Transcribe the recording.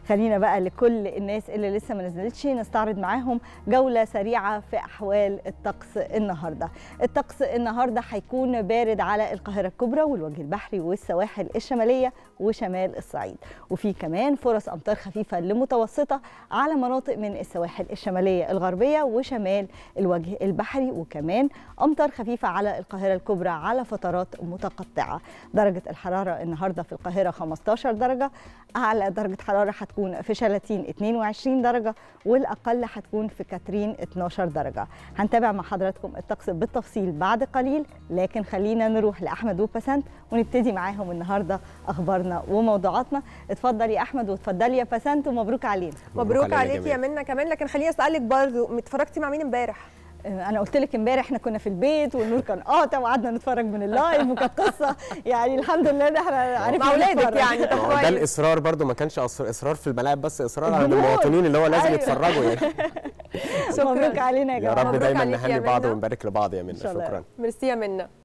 خلينا بقى لكل الناس اللي لسه ما نزلتش نستعرض معاهم جولة سريعة في أحوال الطقس النهاردة الطقس النهاردة هيكون بارد على القاهرة الكبرى والوجه البحري والسواحل الشمالية وشمال الصعيد وفي كمان فرص أمطار خفيفة لمتوسطة على مناطق من السواحل الشمالية الغربية وشمال الوجه البحري وكمان أمطار خفيفة على القاهرة الكبرى على فترات متقطعة درجة الحرارة النهاردة في القاهرة 15 درجة أعلى درجة حرارة هتكون في شلاتين 22 درجة والأقل هتكون في كاترين 12 درجة هنتابع مع حضراتكم الطقس بالتفصيل بعد قليل لكن خلينا نروح لأحمد وبسنت ونبتدي معاهم النهاردة أخبارنا وموضوعاتنا اتفضل يا أحمد واتفضلي يا بسنت ومبروك علينا مبروك عليك يا منى كمان لكن خليني اسالك برضه اتفرجتي مع مين امبارح انا قلت لك امبارح احنا كنا في البيت والنور كان قاطع وقعدنا نتفرج من اللايف وكانت قصه يعني الحمد لله ان احنا عرفنا مع اولادك يعني طب ما هو كويس ده الاصرار برضو ما كانش أصر- اصرار في الملاعب بس اصرار على الجمهور. المواطنين اللي هو لازم أيوة. يتفرجوا يعني مبروك علينا يا يا جماعه رب مبروك دايما عليك يا نهني بعض منى. ونبارك لبعض يا منى شاء الله. شكرا ميرسي يا منى